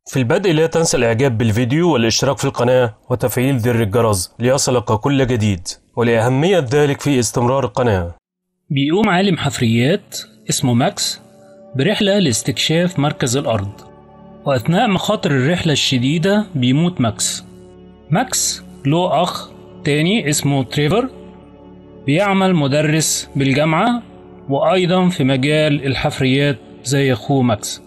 في البدء لا تنسى الإعجاب بالفيديو والاشتراك في القناة وتفعيل زر الجرس ليصلك كل جديد ولأهمية ذلك في استمرار القناة بيقوم عالم حفريات اسمه ماكس برحلة لاستكشاف مركز الأرض وأثناء مخاطر الرحلة الشديدة بيموت ماكس ماكس له أخ تاني اسمه تريفر بيعمل مدرس بالجامعة وأيضا في مجال الحفريات زي أخوه ماكس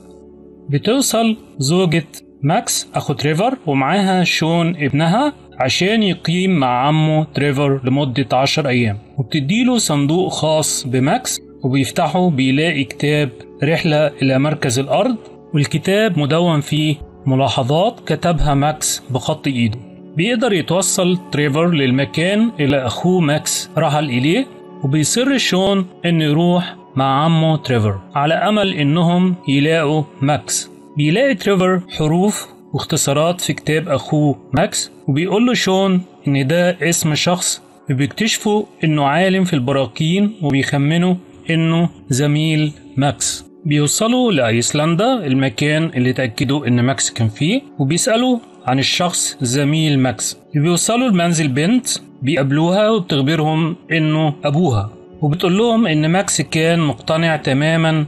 بتوصل زوجة ماكس أخو تريفر ومعاها شون ابنها عشان يقيم مع عمه تريفر لمدة عشر أيام وبتديله صندوق خاص بماكس وبيفتحه بيلاقي كتاب رحلة إلى مركز الأرض والكتاب مدون فيه ملاحظات كتبها ماكس بخط إيده بيقدر يتوصل تريفر للمكان اللي أخوه ماكس رحل إليه وبيصر شون إنه يروح مع عمه تريفر على أمل إنهم يلاقوا ماكس بيلاقي تريفر حروف واختصارات في كتاب أخوه ماكس وبيقول له شون إن ده اسم شخص وبيكتشفوا إنه عالم في البراكين وبيخمنوا إنه زميل ماكس بيوصلوا لأيسلندا المكان اللي تأكدوا إن ماكس كان فيه وبيسألوا عن الشخص زميل ماكس بيوصلوا لمنزل بنت بيقابلوها وبتخبرهم إنه أبوها وبتقول لهم إن ماكس كان مقتنع تماما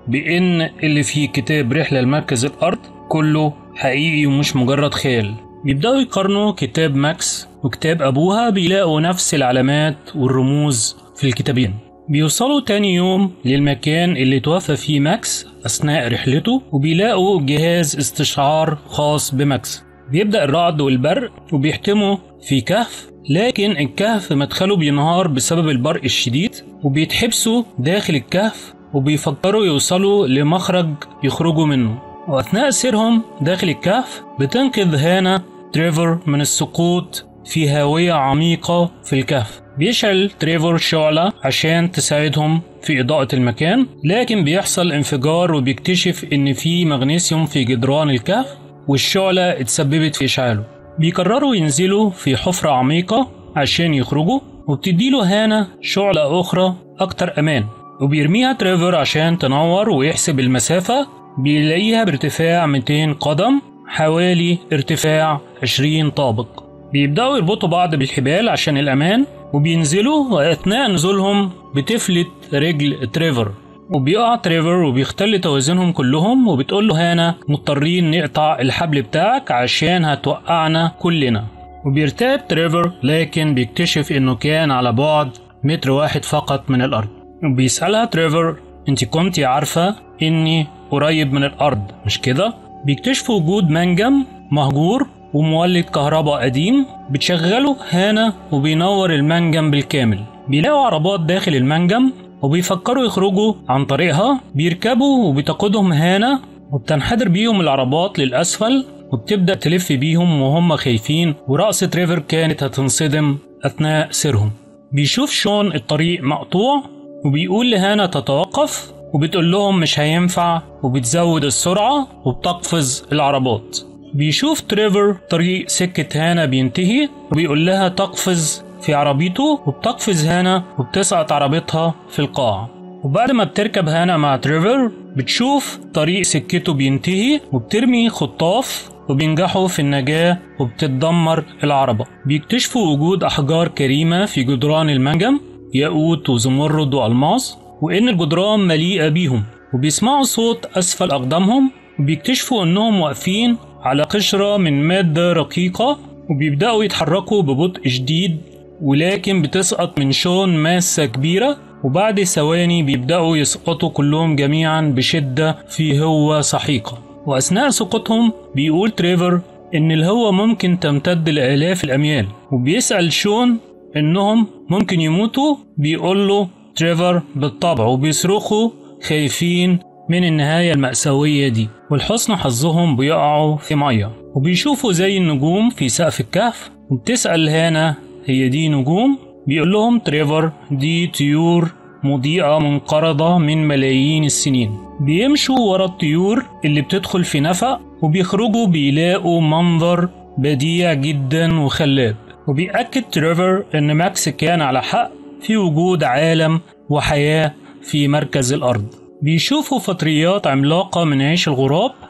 بإن اللي في كتاب رحلة لمركز الأرض كله حقيقي ومش مجرد خيال بيبدأوا يقارنوا كتاب ماكس وكتاب أبوها بيلاقوا نفس العلامات والرموز في الكتابين بيوصلوا تاني يوم للمكان اللي توفى فيه ماكس أثناء رحلته وبيلاقوا جهاز استشعار خاص بماكس بيبدأ الرعد والبرق وبيحتموا في كهف لكن الكهف مدخله بينهار بسبب البرق الشديد وبيتحبسوا داخل الكهف وبيفكروا يوصلوا لمخرج يخرجوا منه وأثناء سيرهم داخل الكهف بتنقذ هانا تريفر من السقوط في هاوية عميقة في الكهف بيشعل تريفر شعلة عشان تساعدهم في إضاءة المكان لكن بيحصل انفجار وبيكتشف إن في مغنيسيوم في جدران الكهف والشعلة اتسببت في إشعاله بيقرروا ينزلوا في حفرة عميقة عشان يخرجوا وبتديله هانا شعلة أخرى أكتر أمان وبيرميها تريفر عشان تنور ويحسب المسافة بيلاقيها بارتفاع 200 قدم حوالي ارتفاع 20 طابق بيبدأوا يربطوا بعض بالحبال عشان الأمان وبينزلوا وأثناء نزولهم بتفلت رجل تريفر وبيقع تريفر وبيختل توازنهم كلهم وبتقول له هانا مضطرين نقطع الحبل بتاعك عشان هتوقعنا كلنا وبيرتاب تريفر لكن بيكتشف انه كان على بعد متر واحد فقط من الارض وبيسألها تريفر انت كنتي عارفة اني قريب من الارض مش كده بيكتشفوا وجود منجم مهجور ومولد كهرباء قديم بتشغله هانا وبينور المنجم بالكامل بيلاقوا عربات داخل المنجم وبيفكروا يخرجوا عن طريقها بيركبوا وبتقودهم هانا وبتنحدر بيهم العربات للأسفل وبتبدأ تلف بيهم وهم خايفين ورأس تريفر كانت هتنصدم أثناء سيرهم بيشوف شون الطريق مقطوع وبيقول لهانا تتوقف وبتقول لهم مش هينفع وبتزود السرعة وبتقفز العربات بيشوف تريفر طريق سكة هانا بينتهي وبيقول لها تقفز في عربيته وبتقفز هانا وبتسقط عربيتها في القاع وبعد ما بتركب هانا مع تريفر بتشوف طريق سكته بينتهي وبترمي خطاف وبينجحوا في النجاة وبتتدمر العربة بيكتشفوا وجود أحجار كريمة في جدران المنجم ياقوت وزمرد وألماس وإن الجدران مليئة بيهم وبيسمعوا صوت أسفل أقدامهم وبيكتشفوا إنهم واقفين على قشرة من مادة رقيقة وبيبدأوا يتحركوا ببطء شديد ولكن بتسقط من شون ماسة كبيرة وبعد ثواني بيبدأوا يسقطوا كلهم جميعا بشدة في هوة سحيقة وأثناء سقوطهم بيقول تريفر إن الهوة ممكن تمتد لآلاف الأميال وبيسأل شون إنهم ممكن يموتوا بيقول له تريفر بالطبع وبيصرخوا خايفين من النهاية المأساوية دي ولحسن حظهم بيقعوا في مية وبيشوفوا زي النجوم في سقف الكهف وبتسأل هانا هي دي نجوم بيقول لهم تريفر دي طيور مضيئة منقرضة من ملايين السنين بيمشوا ورا الطيور اللي بتدخل في نفق وبيخرجوا بيلاقوا منظر بديع جدا وخلاب وبيأكد تريفر إن ماكس كان على حق في وجود عالم وحياة في مركز الأرض بيشوفوا فطريات عملاقة من عيش الغراب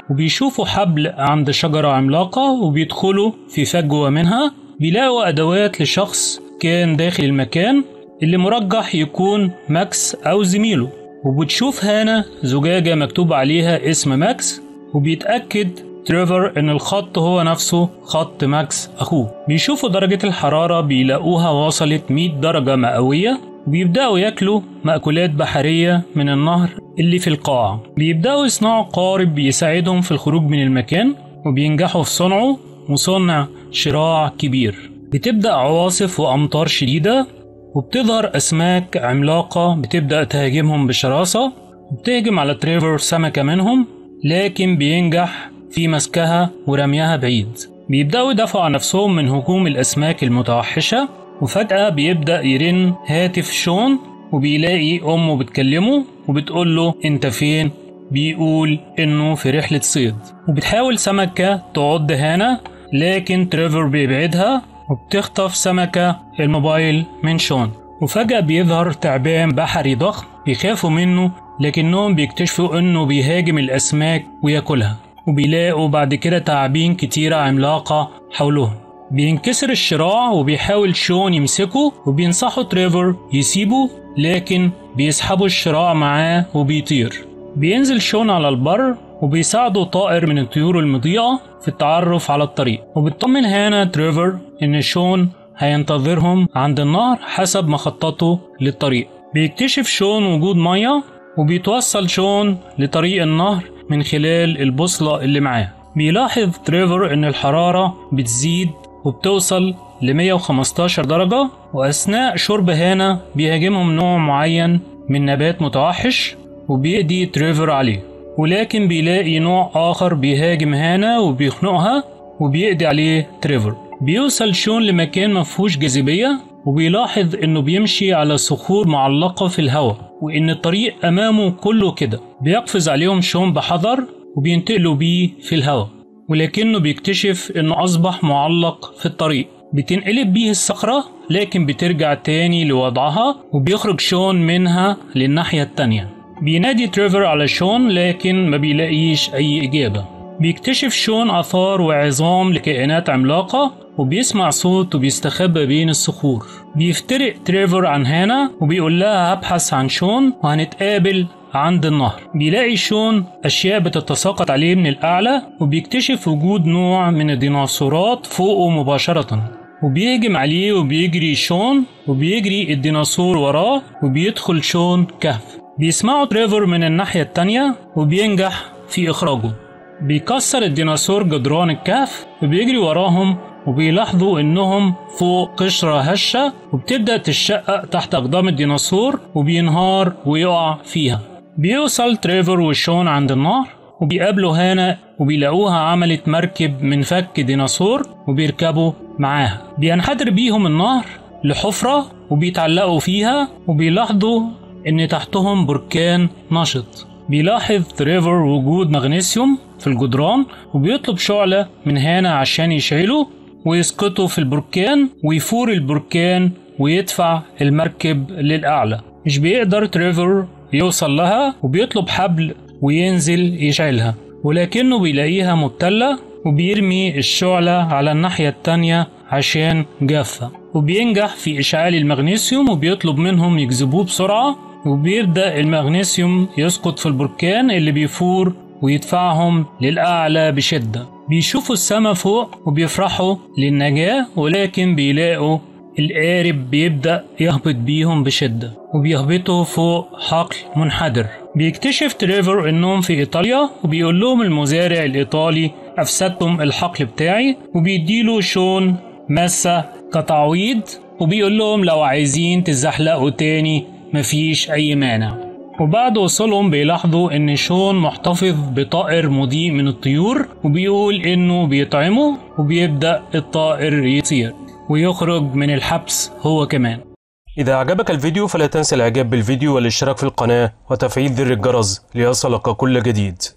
وبيشوفوا حبل عند شجرة عملاقة وبيدخلوا في فجوة منها بيلاقوا أدوات لشخص كان داخل المكان اللي مرجح يكون ماكس أو زميله وبتشوف هانا زجاجة مكتوب عليها اسم ماكس وبيتأكد تريفر إن الخط هو نفسه خط ماكس أخوه بيشوفوا درجة الحرارة بيلاقوها وصلت 100 درجة مئوية وبيبدأوا ياكلوا مأكولات بحرية من النهر اللي في القاع بيبدأوا يصنعوا قارب يساعدهم في الخروج من المكان وبينجحوا في صنعه وصنع شراع كبير بتبدأ عواصف وأمطار شديدة وبتظهر أسماك عملاقة بتبدأ تهاجمهم بشراسة وبتهجم على تريفر سمكة منهم لكن بينجح في مسكها ورميها بعيد بيبدأوا يدافعوا عن نفسهم من هجوم الأسماك المتوحشة وفجأة بيبدأ يرن هاتف شون وبيلاقي أمه بتكلمه وبتقول له أنت فين؟ بيقول إنه في رحلة صيد وبتحاول سمكة تعض هانا لكن تريفر بيبعدها وبتخطف سمكة الموبايل من شون وفجأة بيظهر تعبان بحري ضخم بيخافوا منه لكنهم بيكتشفوا إنه بيهاجم الأسماك وياكلها وبيلاقوا بعد كده تعابين كتيرة عملاقة حولهم بينكسر الشراع وبيحاول شون يمسكه وبينصحوا تريفر يسيبه لكن بيسحبوا الشراع معاه وبيطير بينزل شون على البر وبيساعده طائر من الطيور المضيئة في التعرف على الطريق وبتطمن هانا تريفر إن شون هينتظرهم عند النهر حسب ما خططوا للطريق بيكتشف شون وجود مية وبيتوصل شون لطريق النهر من خلال البوصلة اللي معاه بيلاحظ تريفر إن الحرارة بتزيد وبتوصل ل 115 درجة وأثناء شرب هانا بيهاجمهم نوع معين من نبات متوحش وبيقضي تريفر عليه ولكن بيلاقي نوع آخر بيهاجم هانا وبيخنقها وبيقضي عليه تريفر بيوصل شون لمكان مفهوش جاذبية وبيلاحظ إنه بيمشي على صخور معلقة في الهواء وإن الطريق أمامه كله كده بيقفز عليهم شون بحذر وبينتقلوا بيه في الهواء ولكنه بيكتشف إنه أصبح معلق في الطريق بتنقلب بيه الصخرة لكن بترجع تاني لوضعها وبيخرج شون منها للناحية التانية بينادي تريفر على شون لكن ما بيلاقيش أي إجابة بيكتشف شون آثار وعظام لكائنات عملاقة وبيسمع صوت وبيستخبى بين الصخور بيفترق تريفر عن هانا وبيقول لها هبحث عن شون وهنتقابل عند النهر بيلاقي شون أشياء بتتساقط عليه من الأعلى وبيكتشف وجود نوع من الديناصورات فوقه مباشرة وبيهجم عليه وبيجري شون وبيجري الديناصور وراه وبيدخل شون كهف بيسمعوا تريفر من الناحية التانية وبينجح في إخراجه بيكسر الديناصور جدران الكهف وبيجري وراهم وبيلاحظوا إنهم فوق قشرة هشة وبتبدأ تشقق تحت أقدام الديناصور وبينهار ويقع فيها بيوصل تريفر وشون عند النهر وبيقابلوا هانا وبيلاقوها عملت مركب من فك ديناصور وبيركبوا معاها بينحدر بيهم النهر لحفرة وبيتعلقوا فيها وبيلاحظوا إن تحتهم بركان نشط بيلاحظ تريفر وجود مغنيسيوم في الجدران وبيطلب شعلة من هانا عشان يشعله ويسقطه في البركان ويفور البركان ويدفع المركب للأعلى مش بيقدر تريفر يوصل لها وبيطلب حبل وينزل يشعلها ولكنه بيلاقيها مبتلة وبيرمي الشعلة على الناحية التانية عشان جافة وبينجح في إشعال المغنيسيوم وبيطلب منهم يجذبوه بسرعة وبيبدأ المغنيسيوم يسقط في البركان اللي بيفور ويدفعهم للأعلى بشدة بيشوفوا السما فوق وبيفرحوا للنجاة ولكن بيلاقوا القارب بيبدأ يهبط بيهم بشدة وبيهبطوا فوق حقل منحدر بيكتشف تريفر انهم في ايطاليا وبيقول لهم المزارع الايطالي افسدتم الحقل بتاعي وبيديله شون ماسة كتعويض وبيقول لهم لو عايزين تزحلقوا تاني مفيش اي مانع وبعد وصولهم بيلاحظوا ان شون محتفظ بطائر مضيء من الطيور وبيقول انه بيطعمه وبيبدأ الطائر يطير ويخرج من الحبس هو كمان إذا أعجبك الفيديو فلا تنسى الإعجاب بالفيديو والاشتراك في القناة وتفعيل زر الجرس ليصلك كل جديد